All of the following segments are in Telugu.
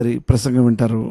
మరి ప్రసంగం వింటారు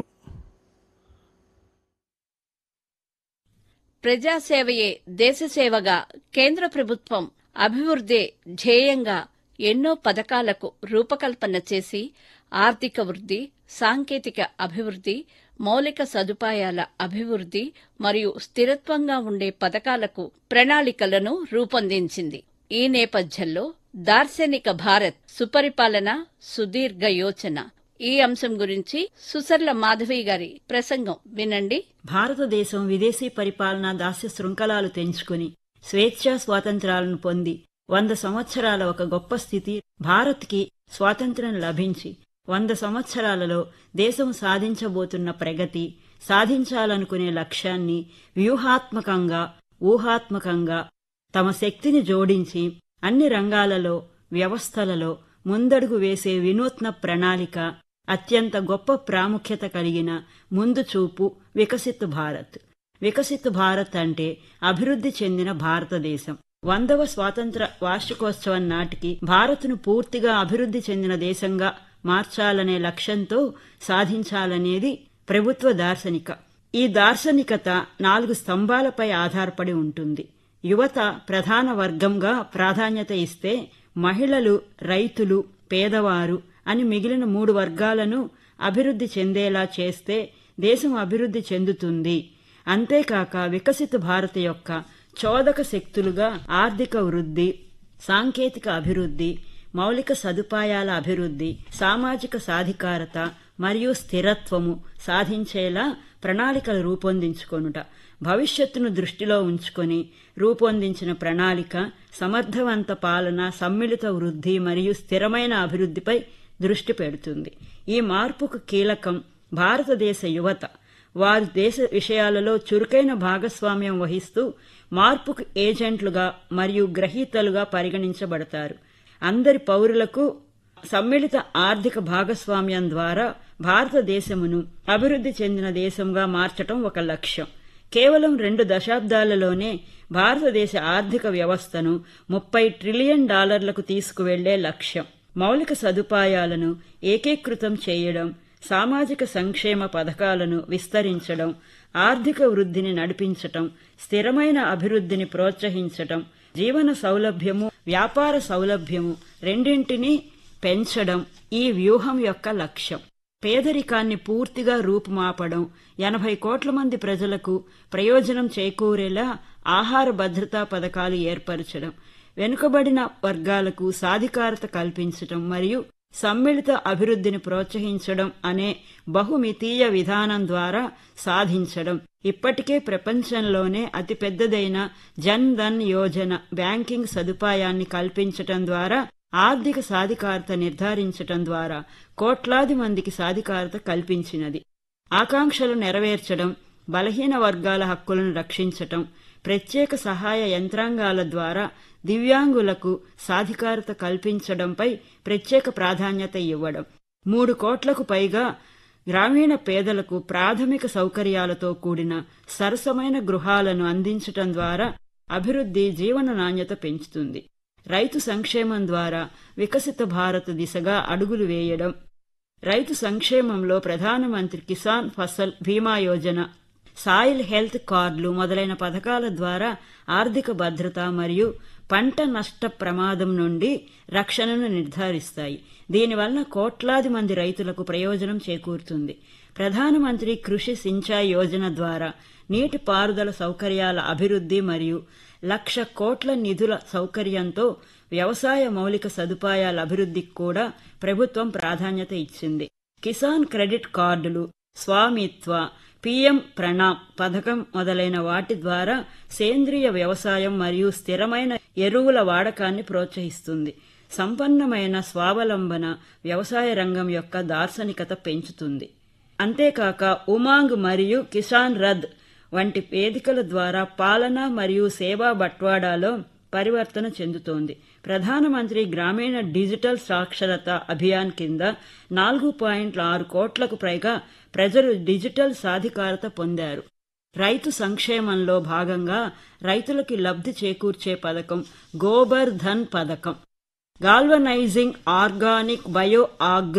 ప్రజాసేవయే దేశసేవగా కేంద్ర ప్రభుత్వం అభివృద్ధి ధ్యేయంగా ఎన్నో పథకాలకు రూపకల్పన చేసి ఆర్థిక వృద్ధి సాంకేతిక అభివృద్ధి మౌలిక సదుపాయాల అభివృద్ధి మరియు స్థిరత్వంగా ఉండే పథకాలకు ప్రణాళికలను రూపొందించింది ఈ నేపథ్యంలో దార్శనిక భారత్ సుపరిపాలన సుదీర్ఘ యోచన ఈ అంశం గురించి సుసర్ల మాధవి గారి ప్రసంగం వినండి భారతదేశం విదేశీ పరిపాలన దాస్య శృంఖలాలు తెంచుకుని స్వేచ్ఛా స్వాతంత్రాలను పొంది వంద సంవత్సరాల ఒక గొప్ప స్థితి భారత్కి స్వాతంత్ర్యం లభించి వంద సంవత్సరాలలో దేశం సాధించబోతున్న ప్రగతి సాధించాలనుకునే లక్ష్యాన్ని వ్యూహాత్మకంగా ఊహాత్మకంగా తమ శక్తిని జోడించి అన్ని రంగాలలో వ్యవస్థలలో ముందడుగు వేసే వినూత్న ప్రణాళిక అత్యంత గొప్ప ప్రాముఖ్యత కలిగిన ముందు చూపు వికసిత్ భారత్ వికసిత్ భారత్ అంటే అభివృద్ధి చెందిన భారతదేశం వందవ స్వాతంత్ర వార్షికోత్సవం నాటికి భారత్ను పూర్తిగా అభివృద్ధి చెందిన దేశంగా మార్చాలనే లక్ష్యంతో సాధించాలనేది ప్రభుత్వ దార్శనిక ఈ దార్శనికత నాలుగు స్తంభాలపై ఆధారపడి ఉంటుంది యువత ప్రధాన వర్గంగా ప్రాధాన్యత ఇస్తే మహిళలు రైతులు పేదవారు అని మిగిలిన మూడు వర్గాలను అభివృద్ధి చెందేలా చేస్తే దేశం అభివృద్ధి చెందుతుంది అంతేకాక వికసిత భారత్ యొక్క చోదక శక్తులుగా ఆర్థిక వృద్ధి సాంకేతిక అభివృద్ధి మౌలిక సదుపాయాల అభివృద్ధి సామాజిక సాధికారత మరియు స్థిరత్వము సాధించేలా ప్రణాళికలు రూపొందించుకొనుట భవిష్యత్తును దృష్టిలో ఉంచుకొని రూపొందించిన ప్రణాళిక సమర్థవంత పాలన సమ్మిళిత వృద్ధి మరియు స్థిరమైన అభివృద్ధిపై దృష్టి పెడుతుంది ఈ మార్పుకు కీలకం భారతదేశ యువత వారు దేశ విషయాలలో చురుకైన భాగస్వామ్యం వహిస్తూ మార్పుకు ఏజెంట్లుగా మరియు గ్రహీతలుగా పరిగణించబడతారు అందరి పౌరులకు సమ్మిళిత ఆర్థిక భాగస్వామ్యం ద్వారా భారతదేశమును అభివృద్ధి చెందిన దేశంగా మార్చటం ఒక లక్ష్యం కేవలం రెండు దశాబ్దాలలోనే భారతదేశ ఆర్థిక వ్యవస్థను ముప్పై ట్రిలియన్ డాలర్లకు తీసుకువెళ్లే లక్ష్యం మౌలిక సదుపాయాలను ఏకీకృతం చేయడం సామాజిక సంక్షేమ పథకాలను విస్తరించడం ఆర్థిక వృద్ధిని నడిపించటం స్థిరమైన అభివృద్ధిని ప్రోత్సహించటం జీవన సౌలభ్యము వ్యాపార సౌలభ్యము రెండింటినీ పెంచడం ఈ వ్యూహం యొక్క లక్ష్యం పేదరికాన్ని పూర్తిగా రూపుమాపడం ఎనభై కోట్ల మంది ప్రజలకు ప్రయోజనం చేకూరేలా ఆహార భద్రతా పథకాలు ఏర్పరచడం వెనుకబడిన వర్గాలకు సాధికారత కల్పించడం మరియు సమ్మిళిత అభివృద్ధిని ప్రోత్సహించడం అనే బహుమితీయ విధానం ద్వారా సాధించడం ఇప్పటికే ప్రపంచంలోనే అతిపెద్దదైన జన్ ధన్ యోజన బ్యాంకింగ్ సదుపాయాన్ని కల్పించటం ద్వారా ఆర్థిక సాధికారత నిర్ధారించటం ద్వారా కోట్లాది మందికి సాధికారత కల్పించినది ఆకాంక్షలు నెరవేర్చడం బలహీన వర్గాల హక్కులను రక్షించటం ప్రత్యేక సహాయ యంత్రాంగాల ద్వారా దివ్యాంగులకు సాధికారత కల్పించడంపై ప్రత్యేక ప్రాధాన్యత ఇవ్వడం మూడు కోట్లకు పైగా గ్రామీణ పేదలకు ప్రాథమిక సౌకర్యాలతో కూడిన సరసమైన గృహాలను అందించటం ద్వారా అభివృద్ధి జీవన నాణ్యత పెంచుతుంది రైతు సంక్షేమం ద్వారా వికసిత భారత్ దిశగా అడుగులు వేయడం రైతు సంక్షేమంలో ప్రధానమంత్రి కిసాన్ ఫసల్ బీమా యోజన సాయిల్ హెల్త్ కార్డులు మొదలైన పథకాల ద్వారా ఆర్థిక భద్రత మరియు పంట నష్ట ప్రమాదం నుండి రక్షణను నిర్ధారిస్తాయి దీనివల్ల కోట్లాది మంది రైతులకు ప్రయోజనం చేకూరుతుంది ప్రధానమంత్రి కృషి సించాయ్ యోజన ద్వారా నీటి పారుదల సౌకర్యాల అభివృద్ధి మరియు లక్ష కోట్ల నిధుల సౌకర్యంతో వ్యవసాయ మౌలిక సదుపాయాల అభివృద్ధికి కూడా ప్రభుత్వం ప్రాధాన్యత ఇచ్చింది కిసాన్ క్రెడిట్ కార్డులు స్వామిత్వ పీఎం ప్రణామ్ పథకం మొదలైన వాటి ద్వారా సేంద్రియ వ్యవసాయం మరియు స్థిరమైన ఎరువుల వాడకాన్ని ప్రోత్సహిస్తుంది సంపన్నమైన స్వావలంబన వ్యవసాయ రంగం యొక్క దార్శనికత పెంచుతుంది అంతేకాక ఉమాంగ్ మరియు కిసాన్ రథ్ వంటి వేదికల ద్వారా పాలన మరియు సేవా బట్వాడాలో పరివర్తన చెందుతోంది ప్రధానమంత్రి గ్రామీణ డిజిటల్ సాక్షరత అభియాన్ కింద నాలుగు పాయింట్ ఆరు కోట్లకు పైగా ప్రజలు డిజిటల్ సాధికారత పొందారు రైతు సంక్షేమంలో భాగంగా రైతులకి లబ్ధి చేకూర్చే పథకం గోబర్ ధన్ పథకం galvanising organic bio agro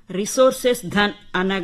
resources Dhan అనగా